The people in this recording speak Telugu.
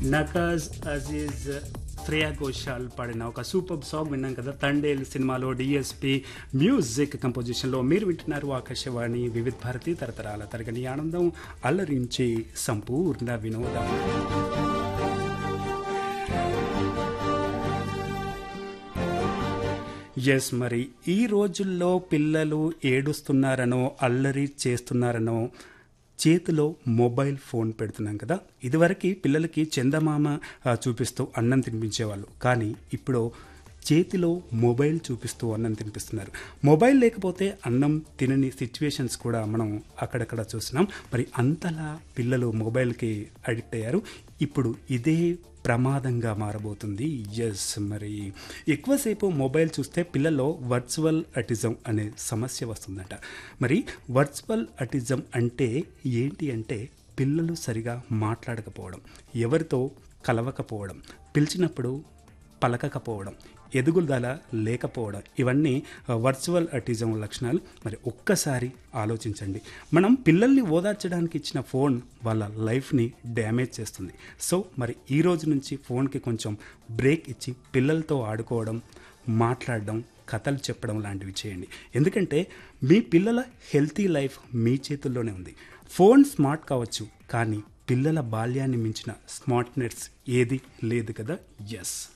నకాజ్ అజీజ్ శ్రేయా ఘోషాల్ పాడిన ఒక సూపర్ సాంగ్ విన్నాం కదా తండేల్ సినిమాలో డిఎస్పి మ్యూజిక్ కంపోజిషన్లో మీరు వింటున్నారు ఆకాశవాణి వివిధ భారతి తరతరాల తరగని ఆనందం అల్లరించి సంపూర్ణ వినోదం ఎస్ మరి ఈ రోజుల్లో పిల్లలు ఏడుస్తున్నారనో అల్లరి చేస్తున్నారనో చేతిలో మొబైల్ ఫోన్ పెడుతున్నాం కదా ఇదివరకు పిల్లలకి చందమామ ఆ, చూపిస్తూ అన్నం తినిపించేవాళ్ళు కానీ ఇప్పుడు చేతిలో మొబైల్ చూపిస్తూ అన్నం తినిపిస్తున్నారు మొబైల్ లేకపోతే అన్నం తినని సిచ్యువేషన్స్ కూడా మనం అక్కడక్కడ చూస్తున్నాం మరి అంతలా పిల్లలు మొబైల్కి అడిక్ట్ అయ్యారు ఇప్పుడు ఇదే ప్రమాదంగా మారబోతుంది ఎస్ మరి ఎక్కువసేపు మొబైల్ చూస్తే పిల్లల్లో వర్చువల్ అటిజం అనే సమస్య వస్తుందట మరి వర్చువల్ అటిజం అంటే ఏంటి అంటే పిల్లలు సరిగా మాట్లాడకపోవడం ఎవరితో కలవకపోవడం పిలిచినప్పుడు పలకకపోవడం ఎదుగుదల లేకపోవడం ఇవన్నీ వర్చువల్ అటిజం లక్షణాలు మరి ఒక్కసారి ఆలోచించండి మనం పిల్లల్ని ఓదార్చడానికి ఇచ్చిన ఫోన్ వాళ్ళ లైఫ్ని డ్యామేజ్ చేస్తుంది సో మరి ఈ రోజు నుంచి ఫోన్కి కొంచెం బ్రేక్ ఇచ్చి పిల్లలతో ఆడుకోవడం మాట్లాడడం కథలు చెప్పడం లాంటివి చేయండి ఎందుకంటే మీ పిల్లల హెల్తీ లైఫ్ మీ చేతుల్లోనే ఉంది ఫోన్ స్మార్ట్ కావచ్చు కానీ పిల్లల బాల్యాన్ని మించిన స్మార్ట్నెస్ ఏది లేదు కదా ఎస్